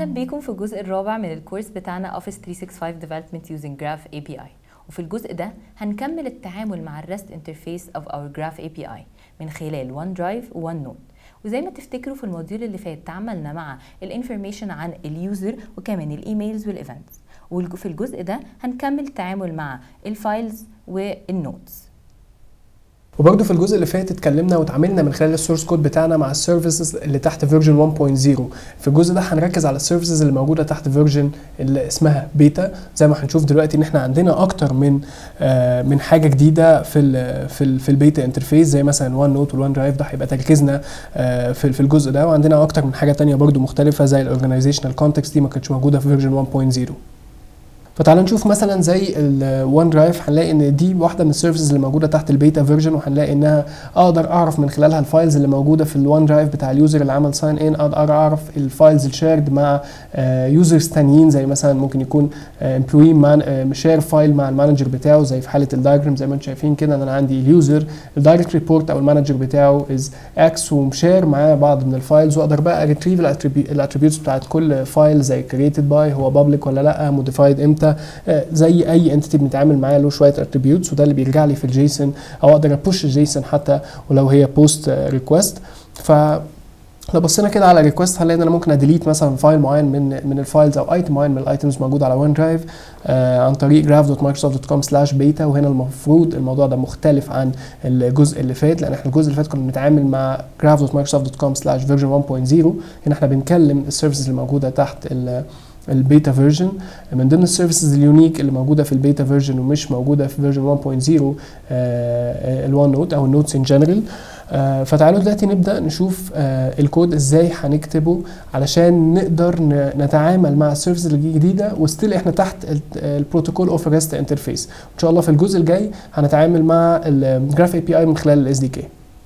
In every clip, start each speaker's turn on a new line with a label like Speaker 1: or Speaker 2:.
Speaker 1: بيكم في الجزء الرابع من الكورس بتاعنا Office 365 Development using Graph API وفي الجزء ده هنكمل التعامل مع الرست interface of our Graph API من خلال OneDrive و OneNote وزي ما تفتكروا في الموديول اللي فات تعاملنا مع الانفورميشن عن اليوزر وكمان الايميلز والايفنتس وفي الجزء ده هنكمل التعامل مع الفايلز والنوتس
Speaker 2: وبرده في الجزء اللي فات اتكلمنا واتعاملنا من خلال السورس كود بتاعنا مع السيرفيسز اللي تحت فيرجن 1.0 في الجزء ده هنركز على السيرفيسز اللي موجوده تحت فيرجن اللي اسمها بيتا زي ما هنشوف دلوقتي ان احنا عندنا اكتر من آه من حاجه جديده في ال في ال في البيتا انترفيس زي مثلا وان نوت والوان درايف ده هيبقى تركيزنا آه في في الجزء ده وعندنا اكتر من حاجه تانية برده مختلفه زي الاورجنايزيشنال كونتكست دي ما كانتش موجوده في فيرجن 1.0 فتعالوا نشوف مثلا زي الوان درايف هنلاقي ان دي واحده من السيرفيسز اللي موجوده تحت البيتا فيرجن وهنلاقي انها اقدر اعرف من خلالها الفايلز اللي موجوده في الوان درايف بتاع اليوزر اللي عمل ساين ان اقدر اعرف الفايلز الشيرد مع يوزرز تانيين زي مثلا ممكن يكون امبلوي شير فايل مع المانجر بتاعه زي في حاله الدايجرام زي ما انتم شايفين كده ان انا عندي اليوزر الدايركت ريبورت او المانجر بتاعه از اكس ومشير معاه بعض من الفايلز واقدر بقى ريتريف الاتريبيوتس بتاعت كل فايل زي كريتد باي هو بابليك ولا لا موديفايد امتى زي زي اي انتيتي بنتعامل معاه له شويه اتريبيوتس وده اللي بيرجع لي في الجيسون او اقدر ابوش الجيسون حتى ولو هي بوست ريكوست ف لو بصينا كده على ريكوست هنلاقي ان انا ممكن اديليت مثلا فايل معين من من الفايلز او ايتم معين من الايتمز موجود على ون درايف آه عن طريق graph.microsoft.com سلاش بيتا وهنا المفروض الموضوع ده مختلف عن الجزء اللي فات لان احنا الجزء اللي فات كنا بنتعامل مع graph.microsoft.com سلاش فيرجن 1.0 هنا احنا بنكلم السيرفيسز اللي موجوده تحت البيتا فيرجن من ضمن السيرفيسز اليونيك اللي موجوده في البيتا فيرجن ومش موجوده في فيرجن 1.0 الوان نوت او النوتس ان جنرال فتعالوا دلوقتي نبدا نشوف آه الكود ازاي هنكتبه علشان نقدر نتعامل مع السيرفيس الجديده وستيل احنا تحت البروتوكول اوف ريست انترفيس ان شاء الله في الجزء الجاي هنتعامل مع الجراف اي بي اي من خلال الاس دي كي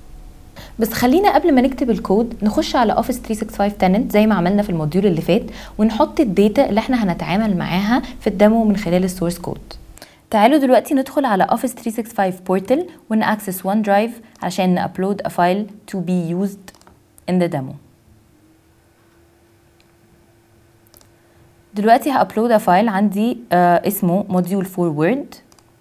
Speaker 1: بس خلينا قبل ما نكتب الكود نخش على اوفيس 365 تننت زي ما عملنا في الموديول اللي فات ونحط الداتا اللي احنا هنتعامل معاها في الديمو من خلال السورس كود تعالوا دلوقتي ندخل على اوفيس 365 بورتال ونأكسس ون درايف عشان نابلود a file to be used in the demo دلوقتي هابلود a file عندي آه اسمه module forward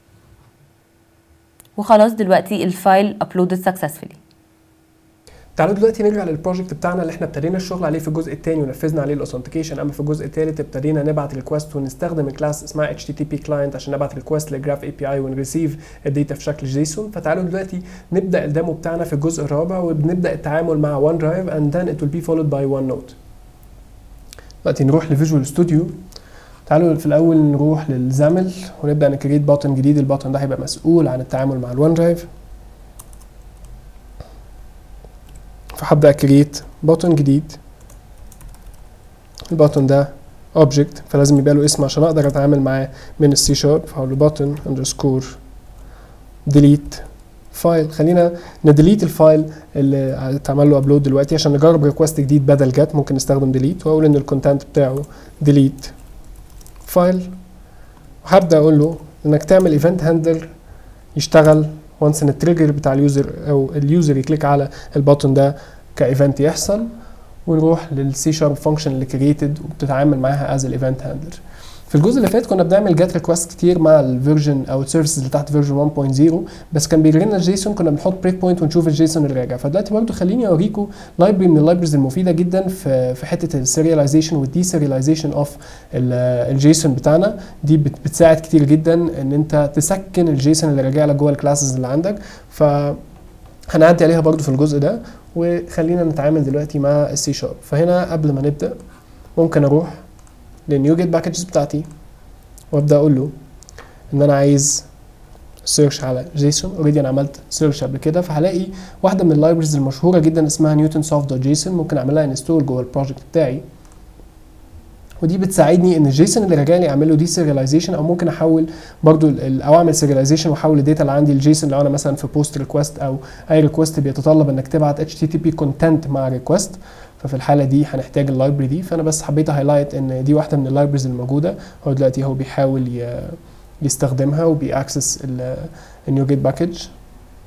Speaker 1: وخلاص دلوقتي الفايل uploaded successfully
Speaker 2: تعالوا دلوقتي نرجع للبروجكت بتاعنا اللي احنا ابتدينا الشغل عليه في الجزء الثاني ونفذنا عليه الاوثنتيكيشن اما في الجزء الثالث ابتدينا نبعت ريكوست ونستخدم الكلاس اسمها اتش تي تي بي كلاينت عشان نبعت ريكوست للجراف اي بي اي ونريسيف الداتا في شكل جيسون فتعالوا دلوقتي نبدا الديمو بتاعنا في الجزء الرابع وبنبدا التعامل مع ون درايف and then it will be followed by one note دلوقتي نروح لفيجوال ستوديو تعالوا في الاول نروح للزامل ونبدا نكريت باتن جديد الباتن ده هيبقى مسؤول عن التعامل مع الون درايف فهبدا كريت بوتن جديد البوتن ده اوبجكت فلازم يبقى له اسم عشان اقدر اتعامل معاه من السي شارب فهقول له بوتن اندرسكور ديليت فايل خلينا نديليت الفايل اللي اتعمل له ابلود دلوقتي عشان نجرب ريكوست جديد بدل جت ممكن نستخدم ديليت واقول ان الكونتنت بتاعه ديليت فايل وهبدا اقول له انك تعمل ايفنت هاندلر يشتغل وانس ان التريجر بتاع اليوزر او اليوزر يكليك على البutton ده كايفنت يحصل ونروح للسي شارب فانكشن اللي كريتد وبتتعامل معاها از الايفنت هاندلر في الجزء اللي فات كنا بنعمل جيت ريكوست كتير مع الفيرجن او السيرفيسز اللي تحت فيرجن 1.0 بس كان بيجري لنا الجيسون كنا بنحط بريك بوينت ونشوف الجيسون اللي راجع فدلوقتي برضه خليني اوريكم لايبرري من اللايبرز المفيده جدا في في حته السيرياليزيشن والدي سيرياليزيشن اوف الجيسون بتاعنا دي بتساعد كتير جدا ان انت تسكن الجيسون اللي راجع لك جوه الكلاسز اللي عندك ف هنعدي عليها برضه في الجزء ده وخلينا نتعامل دلوقتي مع السي شارب فهنا قبل ما نبدا ممكن اروح للنيو جيت باكجز بتاعتي وابدا اقول له ان انا عايز سيرش على جيسون اوريدي انا عملت سيرش قبل كده فهلاقي واحده من اللايبرز المشهوره جدا اسمها نيوتن سوفت دوت جيسون ممكن اعملها انستول جوه البروجكت بتاعي ودي بتساعدني ان الجيسون اللي راجع لي اعمل له دي سيرياليزيشن او ممكن احول برضو او اعمل سيرياليزيشن واحول الداتا اللي عندي الجيسون لو انا مثلا في بوست ريكوست او اي ريكوست بيتطلب انك تبعت اتش تي تي بي كونتنت مع ريكوست ففي الحاله دي هنحتاج اللايبرري دي فانا بس حبيت هايلايت ان دي واحده من اللايبرز الموجوده هو دلوقتي هو بيحاول يستخدمها وبيأكسس النيو جيت باكج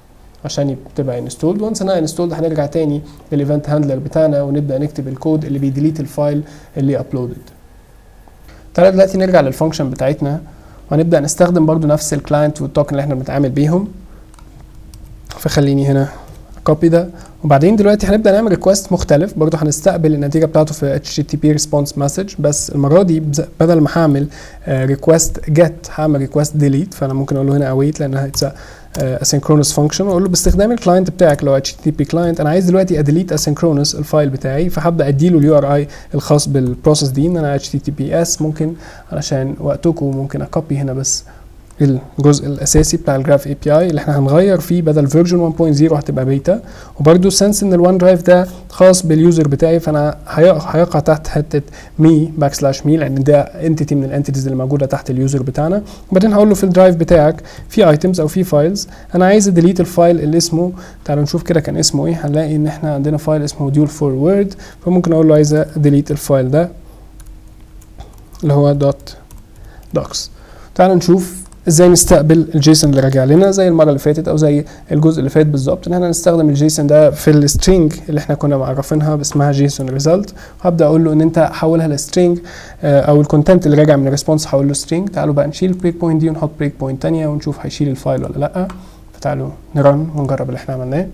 Speaker 2: عشان تبقى انستولد وانس انها انستولد هنرجع تاني للايفنت هاندلر بتاعنا ونبدا نكتب الكود اللي بيديليت الفايل اللي ابلودد تعالى دلوقتي نرجع للفانكشن بتاعتنا وهنبدا نستخدم برضو نفس الكلاينت والتوكن اللي احنا بنتعامل بيهم فخليني هنا كوبي ده وبعدين دلوقتي هنبدا نعمل ريكوست مختلف برضو هنستقبل النتيجه بتاعته في HTTP response message بس المره دي بدل ما هعمل ريكوست get هعمل ريكوست delete فانا ممكن اقول له هنا await لانها اتس asynchronous function واقول له باستخدام الكلاينت بتاعك لو HTTP client انا عايز دلوقتي اديليت asynchronous الفايل بتاعي فهبدا اديله اليو ار اي الخاص بالبروسيس دي ان انا HTTPS ممكن علشان وقتكم ممكن اكوبي هنا بس الجزء الاساسي بتاع الجراف اي بي اي اللي احنا هنغير فيه بدل فيرجن 1.0 هتبقى بيتا وبرده سنس ان الوان درايف ده خاص باليوزر بتاعي فانا هيقع تحت حته مي باك سلاش مي لان ده انتيتي من الانتيتيز اللي موجوده تحت اليوزر بتاعنا وبعدين هقول له في الدرايف بتاعك في ايتمز او في فايلز انا عايز اديليت الفايل اللي اسمه تعالوا نشوف كده كان اسمه ايه هنلاقي ان احنا عندنا فايل اسمه موديول فور وورد فممكن اقول له عايز اديليت الفايل ده اللي هو دوت دوكس تعالوا نشوف ازاي نستقبل الجيسون اللي راجع لنا زي المره اللي فاتت او زي الجزء اللي فات بالظبط ان احنا نستخدم الجيسون ده في السترينج اللي احنا كنا معرفينها باسمها جيسون ريزلت هبدا اقول له ان انت حولها لسترينج او الكونتنت اللي راجع من الريسبونس حول له سترينج تعالوا بقى نشيل البريك بوينت دي ونحط بريك بوينت ثانيه ونشوف هيشيل الفايل ولا لا فتعالوا نرن ونجرب اللي احنا عملناه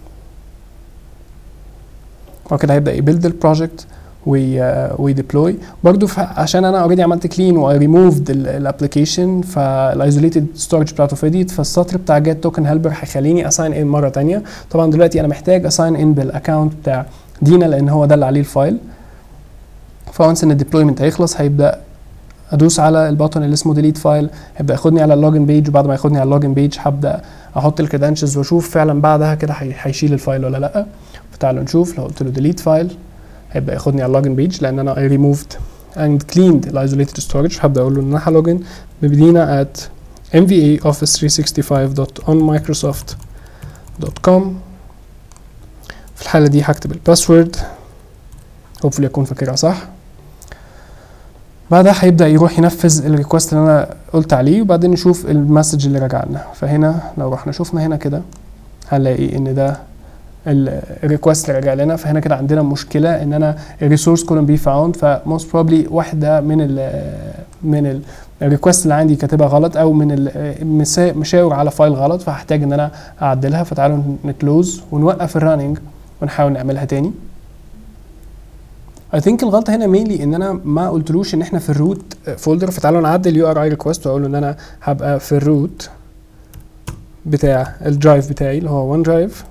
Speaker 2: وكده هيبدا يبيلد البروجكت ويديبلوي برضو عشان انا اوريدي عملت كلين وريموفد الابلكيشن فالايزوليتد ستورج بتاعته فضيت فالسطر بتاع جيت توكن هيلبر هيخليني اساين ان مره ثانيه طبعا دلوقتي انا محتاج اساين ان بالاكونت بتاع دينا لان هو ده اللي عليه الفايل فونس ان الديبلويمنت هيخلص هيبدا ادوس على البطن اللي اسمه ديليت فايل هيبدا ياخدني على اللوجن بيج وبعد ما ياخدني على اللوجن بيج هبدا احط الكريدنشلز واشوف فعلا بعدها كده هيشيل الفايل ولا لا فتعالوا نشوف لو قلت له ديليت فايل هيبدا ياخدني على اللوجن بيج لان انا I removed and cleaned the isolated storage فهبدا اقول له ان انا هلوجن بمدينه at mva office 365.onmicrosoft.com في الحاله دي هكتب الباسورد hopefully اكون فاكرها صح بعدها هيبدا يروح ينفذ الريكوست اللي انا قلت عليه وبعدين نشوف المسج اللي رجع لنا فهنا لو رحنا شفنا هنا كده هنلاقي ان ده الريكوست اللي رجع لنا فهنا كده عندنا مشكله ان انا الريسورس كولن بي فاوند فموست بروبلي واحده من ال من الريكوست اللي عندي كاتبها غلط او من مشاور على فايل غلط فهحتاج ان انا اعدلها فتعالوا نكلوز ونوقف الرننج ونحاول نعملها تاني اي ثينك الغلطه هنا مينلي ان انا ما قلتلوش ان احنا في الروت فولدر فتعالوا نعدل يو ار اي ريكوست واقول له ان انا هبقى في الروت بتاع الدرايف بتاعي اللي هو ون درايف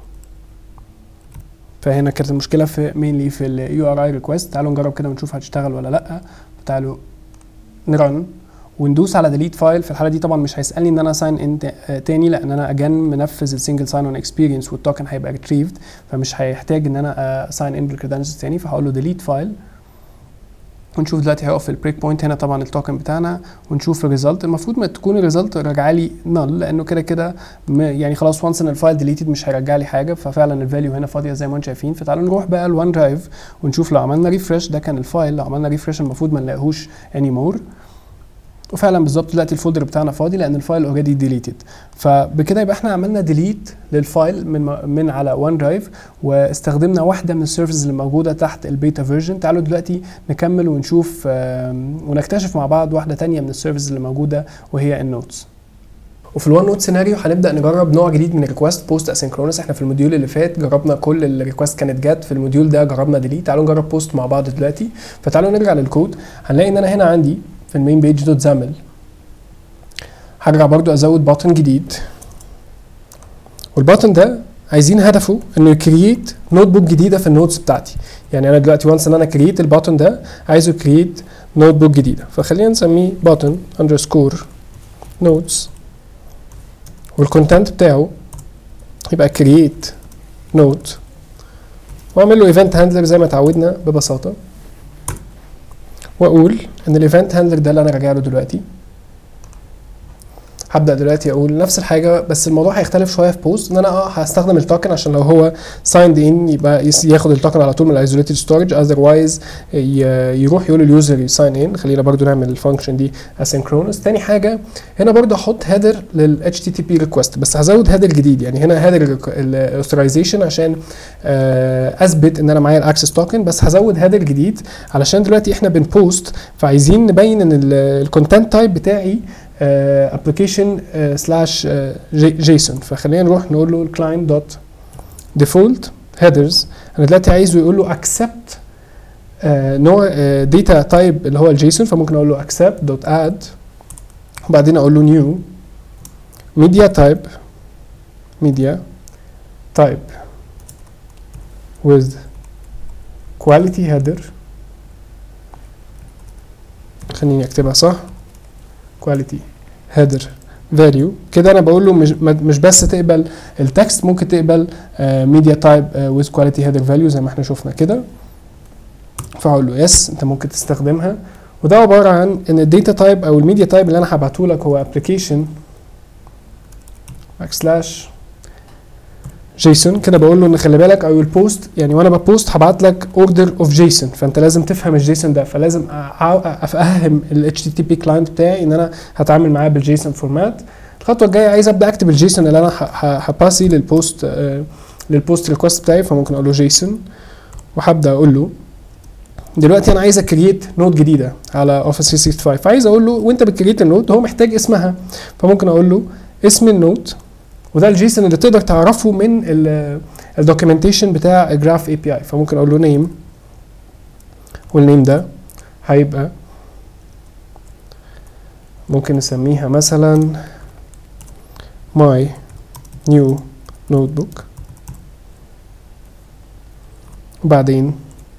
Speaker 2: فهنا كانت المشكله في مينلي في اليو ار اي ريكوست تعالوا نجرب كده ونشوف هتشتغل ولا لا تعالوا نرن وندوس على ديليت فايل في الحاله دي طبعا مش هيسالني ان انا ساين ان تاني لان انا اجان منفذ السنجل ساين اون اكسبيرينس والتوكن هيبقى ريتريفد فمش هيحتاج ان انا ساين ان بالكريدنشلز تاني فهقول له ديليت فايل ونشوف دلوقتي هيقف في البريك بوينت هنا طبعا التوكن بتاعنا ونشوف الريزلت المفروض ما تكون الريزلت راجعه لي نل لانه كده كده يعني خلاص وانس ان الفايل ديليتد مش هيرجع لي حاجه ففعلا الفاليو هنا فاضيه زي ما انتم شايفين فتعالوا نروح بقى الوان درايف ونشوف لو عملنا ريفرش ده كان الفايل لو عملنا ريفرش المفروض ما نلاقيهوش اني مور وفعلا بالظبط دلوقتي الفولدر بتاعنا فاضي لان الفايل اوريدي ديليتد فبكده يبقى احنا عملنا ديليت للفايل من من على وان درايف واستخدمنا واحده من السيرفيسز اللي موجوده تحت البيتا فيرجن تعالوا دلوقتي نكمل ونشوف ونكتشف مع بعض واحده تانية من السيرفيسز اللي موجوده وهي النوتس وفي الوان نوت سيناريو هنبدا نجرب نوع جديد من الريكوست بوست اسynchronous احنا في الموديول اللي فات جربنا كل الريكوست كانت جت في الموديول ده جربنا ديليت تعالوا نجرب بوست مع بعض دلوقتي فتعالوا نرجع للكود هنلاقي ان انا هنا عندي في المين بيج دوت زامل هرجع برضو ازود باتن جديد والباتن ده عايزين هدفه انه يكريت نوت بوك جديده في النوتس بتاعتي يعني انا دلوقتي وانس ان انا كريت الباتن ده عايزه كريت نوت بوك جديده فخلينا نسميه باتن اندرسكور نوتس والكونتنت بتاعه يبقى كرييت نوت واعمل له ايفنت هاندلر زي ما اتعودنا ببساطه واقول ان الايفنت هاندلر ده اللي انا راجع له دلوقتي هبدا دلوقتي اقول نفس الحاجه بس الموضوع هيختلف شويه في بوست ان انا اه هستخدم التوكن عشان لو هو سايند ان يبقى يس- ياخد التوكن على طول من الايزوليتد ستورج اذروايز يروح يقول لليوزر يساين ان خلينا برضو نعمل الفانكشن دي اسynchronous تاني حاجه هنا برضو احط هيدر لل HTTP ريكوست بس هزود هيدر جديد يعني هنا هيدر الاوثرايزيشن عشان آه، اثبت ان انا معايا الاكسس توكن بس هزود هيدر جديد علشان دلوقتي احنا بنبوست فعايزين نبين ان الكونتنت تايب بتاعي ابلكيشن سلاش جيسون فخلينا نروح نقول له الكلاينت دوت ديفولت هيدرز انا دلوقتي عايزه يقول له accept آه، نوع داتا تايب اللي هو الجيسون فممكن اقول له accept دوت اد وبعدين اقول له new media type media type with quality header خليني اكتبها صح quality header value كده انا بقول له مش ما- مش بس تقبل التكست ممكن تقبل ميديا تايب with quality header value زي ما احنا شفنا كده فاقول له يس انت ممكن تستخدمها وده عباره عن ان الداتا تايب او الميديا تايب اللي انا هبعته لك هو application سلاش جيسون كده بقول له ان خلي بالك اي ويل بوست يعني وانا ببوست هبعت لك اوردر اوف جيسون فانت لازم تفهم الجيسون ده فلازم أع- افهم ال HTTP كلاينت بتاعي ان انا هتعامل معاه بالجيسون فورمات الخطوه الجايه عايز ابدا اكتب الجيسون اللي انا ه- ه- هباسي للبوست آه، للبوست ريكوست بتاعي فممكن اقول له جيسون وهبدا اقول له دلوقتي انا عايز اكريت نود جديده على اوفيس 365 فعايز اقول له وانت بتكريت النود هو محتاج اسمها فممكن اقول له اسم النود وده الجيسون اللي تقدر تعرفه من الدوكيومنتيشن بتاع الجراف اي بي اي فممكن اقول له نيم والنيم ده هيبقى ممكن نسميها مثلا my new notebook وبعدين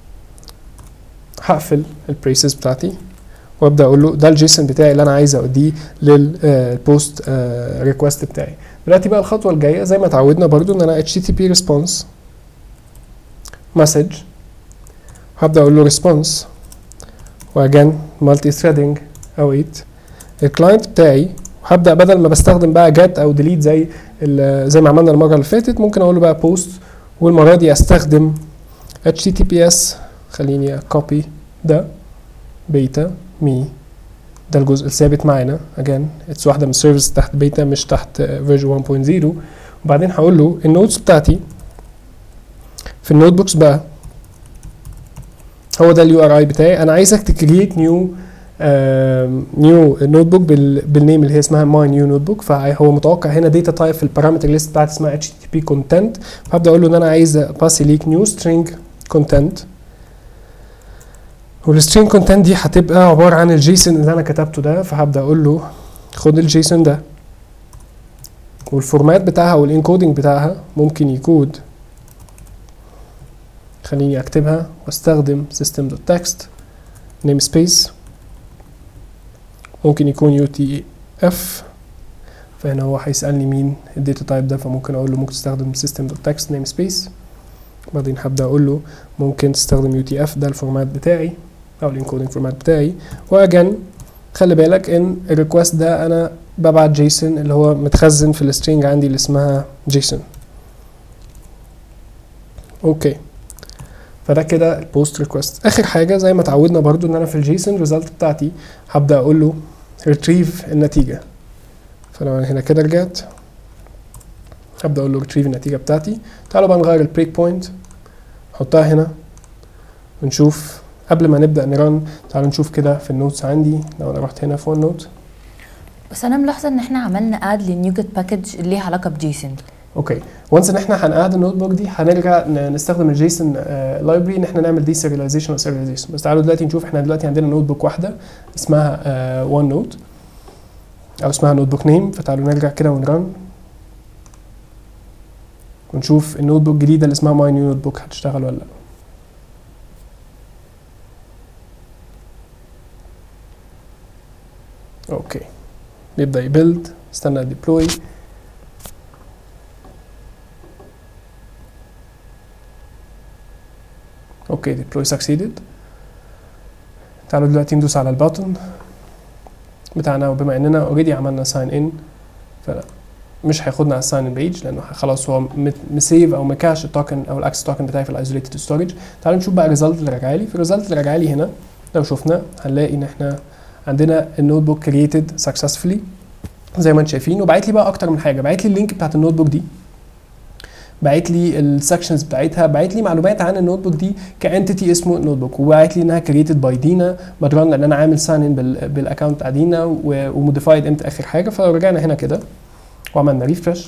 Speaker 2: هقفل البريسز بتاعتي وابدا اقول له ده الجيسون بتاعي اللي انا عايز اوديه للبوست ريكوست بتاعي دلوقتي بقى الخطوه الجايه زي ما اتعودنا برضو ان انا http response message هبدا اقول له response واجان مالتي ثريدنج await الكلاينت بتاعي هبدا بدل ما بستخدم بقى جت او ديليت زي ال- زي ما عملنا المره اللي فاتت ممكن اقول له بقى بوست والمره دي استخدم https خليني كوبي ده بيتا مي ده الجزء الثابت معانا اجان اتس واحده من السيرفيس تحت بيتا مش تحت فيرجن 1.0 وبعدين هقول له النوتس بتاعتي في النوت بوكس بقى هو ده اليو ار اي بتاعي انا عايزك تكريت نيو نيو نوت بوك بالنيم اللي هي اسمها ماي نيو نوت بوك فهو متوقع هنا داتا تايب في البارامتر ليست بتاعتي اسمها اتش تي بي كونتنت فهبدا اقول له ان انا عايز باسي ليك نيو سترينج كونتنت والسترينج كونتنت دي هتبقى عباره عن الجيسون اللي انا كتبته ده فهبدا اقول له خد الجيسون ده والفورمات بتاعها والانكودنج بتاعها ممكن يكود خليني اكتبها واستخدم system.text namespace ممكن يكون UTF فهنا هو هيسألني مين الداتا تايب ده فممكن اقول له ممكن تستخدم system.text namespace بعدين هبدأ اقول له ممكن تستخدم UTF ده الفورمات بتاعي او الانكودنج فورمات بتاعي واجن خلي بالك ان الريكوست ده انا ببعت جيسون اللي هو متخزن في السترينج عندي اللي اسمها جيسون اوكي فده كده البوست ريكوست اخر حاجه زي ما اتعودنا برضو ان انا في الجيسون ريزلت بتاعتي هبدا اقول له ريتريف النتيجه فلو انا هنا كده رجعت هبدا اقول له ريتريف النتيجه بتاعتي تعالوا بقى نغير البريك بوينت نحطها هنا ونشوف قبل ما نبدا نرن تعالوا نشوف كده في النوتس عندي لو انا رحت هنا فوق النوت
Speaker 1: بس انا ملاحظه ان احنا عملنا اد للنيوجت باكج اللي ليها علاقه بجيسون
Speaker 2: اوكي وانس ان احنا هنقعد النوت بوك دي هنرجع ن- نستخدم الجيسون لايبرري ان احنا نعمل دي سيرياليزيشن وسيرياليزيشن بس تعالوا دلوقتي نشوف احنا دلوقتي عندنا نوت بوك واحده اسمها وان نوت او اسمها نوت بوك نيم فتعالوا نرجع كده ونرن ونشوف النوت بوك الجديده اللي اسمها ماي نيو نوت بوك هتشتغل ولا لا اوكي بيبدا يبيلد استنى ديبلوي اوكي deploy succeeded تعالوا دلوقتي ندوس على البutton بتاعنا وبما اننا اوريدي عملنا ساين ان مش هياخدنا على الساين بيج لانه خلاص هو مت- مسيف او مكاش التوكن او الاكس توكن بتاعي في الايزوليتد ستورج تعالوا نشوف بقى الريزلت اللي راجع لي في الريزلت اللي راجع لي هنا لو شفنا هنلاقي ان احنا عندنا النوت بوك كرييتد سكسسفولي زي ما انتم شايفين وبعت لي بقى اكتر من حاجه بعت لي اللينك بتاعت النوت بوك دي بعت لي السكشنز بتاعتها بعت لي معلومات عن النوت بوك دي كانتيتي اسمه النوت بوك وبعت لي انها كرييتد باي دينا بدران لان انا عامل ساين ان بالاكونت بتاع دينا وموديفايد امتى اخر حاجه فلو رجعنا هنا كده وعملنا ريفرش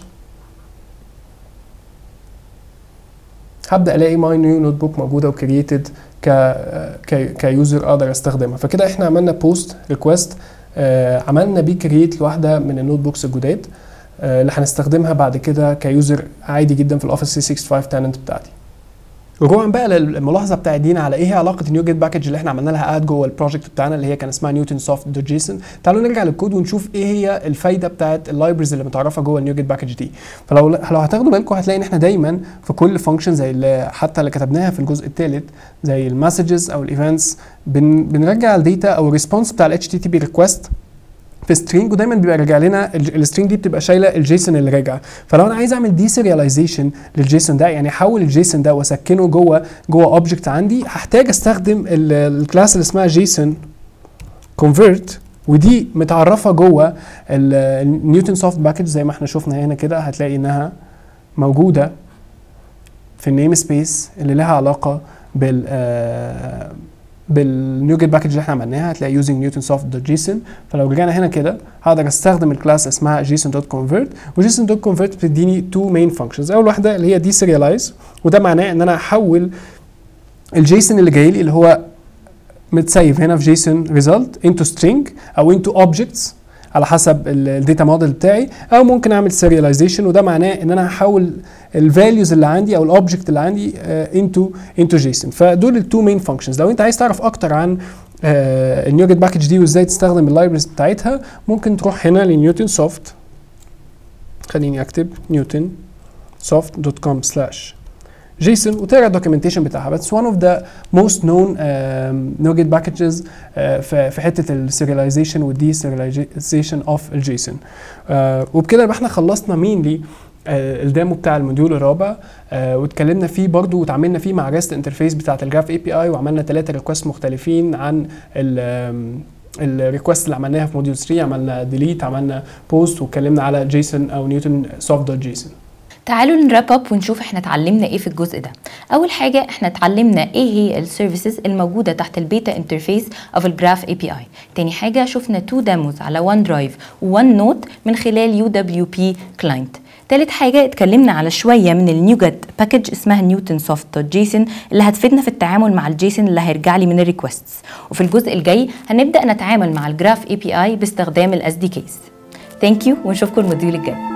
Speaker 2: هبدا الاقي ماي نيو نوت بوك موجوده وكرييتد ك ك كيوزر اقدر استخدمها فكده احنا عملنا بوست ريكوست عملنا بيه كرييت لواحده من النوت بوكس الجداد آه، اللي هنستخدمها بعد كده كيوزر عادي جدا في الاوفيس 365 تالنت بتاعتي رجوعا بقى للملاحظه بتاعت دينا على ايه هي علاقه النيو جيت باكج اللي احنا عملنا لها اد جوه البروجكت بتاعنا اللي هي كان اسمها نيوتن سوفت دوت جيسون تعالوا نرجع للكود ونشوف ايه هي الفايده بتاعت اللايبرز اللي متعرفه جوه النيو جيت باكج دي فلو لو هتاخدوا بالكم هتلاقي ان احنا دايما في كل فانكشن زي اللي حتى اللي كتبناها في الجزء الثالث زي المسجز او الايفنتس بن بنرجع الداتا او الريسبونس بتاع ال HTTP ريكوست في سترينج ودايما بيبقى راجع لنا السترينج دي بتبقى شايله الجيسون اللي راجع فلو انا عايز اعمل دي سيرياليزيشن للجيسون ده يعني احول الجيسون ده واسكنه جوه جوه اوبجكت عندي هحتاج استخدم الكلاس اللي اسمها جيسون كونفرت ودي متعرفه جوه النيوتن سوفت باكج زي ما احنا شفنا هنا كده هتلاقي انها موجوده في النيم سبيس اللي لها علاقه بال آه بالنيو جيت باكج اللي احنا عملناها هتلاقي يوزنج نيوتن سوفت دوت جيسون فلو رجعنا هنا كده هقدر استخدم الكلاس اسمها جيسون دوت كونفرت وجيسون دوت كونفرت بتديني تو مين فانكشنز اول واحده اللي هي دي سيريالايز وده معناه ان انا احول الجيسون اللي جاي لي اللي هو متسيف هنا في جيسون ريزلت انتو سترينج او انتو اوبجكتس على حسب الداتا موديل بتاعي او ممكن اعمل سيرياليزيشن وده معناه ان انا هحول الفاليوز اللي عندي او الاوبجكت اللي عندي انتو انتو جيسون فدول التو مين فانكشنز لو انت عايز تعرف اكتر عن النيو جيت باكج دي وازاي تستخدم اللايبرز بتاعتها ممكن تروح هنا لنيوتن سوفت خليني اكتب نيوتن سوفت دوت كوم سلاش جيسون وتقرا الدوكيومنتيشن بتاعها بس one of the most known نوجيت باكجز في في حته السيرياليزيشن والدي سيرياليزيشن اوف الجيسون وبكده يبقى احنا خلصنا مينلي الديمو بتاع الموديول الرابع آه واتكلمنا فيه برضو وتعاملنا فيه مع ريست انترفيس بتاعت الجراف اي بي اي وعملنا ثلاثه ريكوست مختلفين عن الريكوست اللي عملناها في موديول 3 عملنا ديليت عملنا بوست واتكلمنا على جيسون او نيوتن سوفت دوت جيسون
Speaker 1: تعالوا نراب اب ونشوف احنا اتعلمنا ايه في الجزء ده اول حاجه احنا اتعلمنا ايه هي السيرفيسز الموجوده تحت البيتا انترفيس اوف الجراف اي بي اي تاني حاجه شفنا تو ديموز على وان درايف وان نوت من خلال يو دبليو بي كلاينت تالت حاجة اتكلمنا على شوية من النيوجت باكج اسمها نيوتن سوفت دوت جيسون اللي هتفيدنا في التعامل مع الجيسون اللي هيرجع لي من الريكوستس وفي الجزء الجاي هنبدأ نتعامل مع الجراف اي بي اي باستخدام الاس دي كيس ثانك يو ونشوفكم الموديول الجاي